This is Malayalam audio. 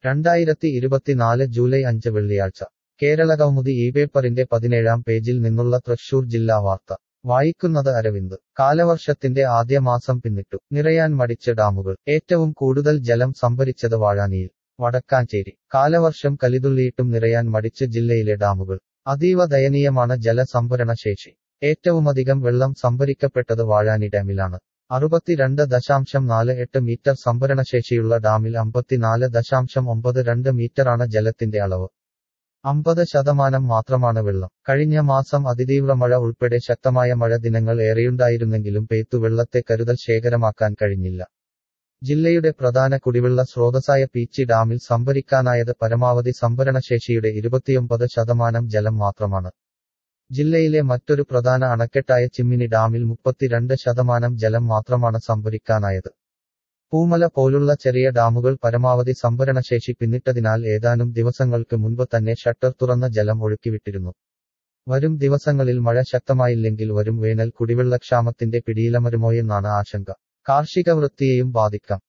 രണ്ടായിരത്തി ഇരുപത്തിനാല് ജൂലൈ അഞ്ച് വെള്ളിയാഴ്ച കേരളകൗമുദി ഈ പേപ്പറിന്റെ പതിനേഴാം പേജിൽ നിന്നുള്ള തൃശൂർ ജില്ലാ വാർത്ത വായിക്കുന്നത് അരവിന്ദ് കാലവർഷത്തിന്റെ ആദ്യ മാസം പിന്നിട്ടു നിറയാൻ മടിച്ച ഡാമുകൾ ഏറ്റവും കൂടുതൽ ജലം സംഭരിച്ചത് വാഴാനിയിൽ വടക്കാഞ്ചേരി കാലവർഷം കലിതുള്ളിയിട്ടും നിറയാൻ മടിച്ച് ജില്ലയിലെ ഡാമുകൾ അതീവ ദയനീയമാണ് ജലസംഭരണ ശേഷി ഏറ്റവുമധികം വെള്ളം സംഭരിക്കപ്പെട്ടത് വാഴാനി ഡാമിലാണ് അറുപത്തിരണ്ട് ദശാംശം നാല് എട്ട് മീറ്റർ സംഭരണശേഷിയുള്ള ഡാമിൽ അമ്പത്തിനാല് ദശാംശം ഒമ്പത് രണ്ട് മീറ്ററാണ് ജലത്തിന്റെ അളവ് അമ്പത് ശതമാനം മാത്രമാണ് വെള്ളം കഴിഞ്ഞ മാസം അതിതീവ്ര മഴ ഉൾപ്പെടെ ശക്തമായ മഴ ദിനങ്ങൾ ഏറെയുണ്ടായിരുന്നെങ്കിലും പെയ്ത്തു വെള്ളത്തെ കരുതൽ ശേഖരമാക്കാൻ കഴിഞ്ഞില്ല ജില്ലയുടെ പ്രധാന കുടിവെള്ള സ്രോതസ്സായ പീച്ചി ഡാമിൽ സംഭരിക്കാനായത് പരമാവധി സംഭരണശേഷിയുടെ ഇരുപത്തിയൊമ്പത് ശതമാനം ജലം മാത്രമാണ് ജില്ലയിലെ മറ്റൊരു പ്രധാന അണക്കെട്ടായ ചിമ്മിനി ഡാമിൽ മുപ്പത്തിരണ്ട് ശതമാനം ജലം മാത്രമാണ് സംഭരിക്കാനായത് പൂമല പോലുള്ള ചെറിയ ഡാമുകൾ പരമാവധി സംഭരണശേഷി പിന്നിട്ടതിനാൽ ഏതാനും ദിവസങ്ങൾക്ക് മുൻപ് തന്നെ ഷട്ടർ തുറന്ന ജലം ഒഴുക്കിവിട്ടിരുന്നു വരും ദിവസങ്ങളിൽ മഴ ശക്തമായില്ലെങ്കിൽ വരും വേനൽ കുടിവെള്ളക്ഷാമത്തിന്റെ പിടിയിലമരുമോയെന്നാണ് ആശങ്ക കാർഷിക വൃത്തിയെയും ബാധിക്കാം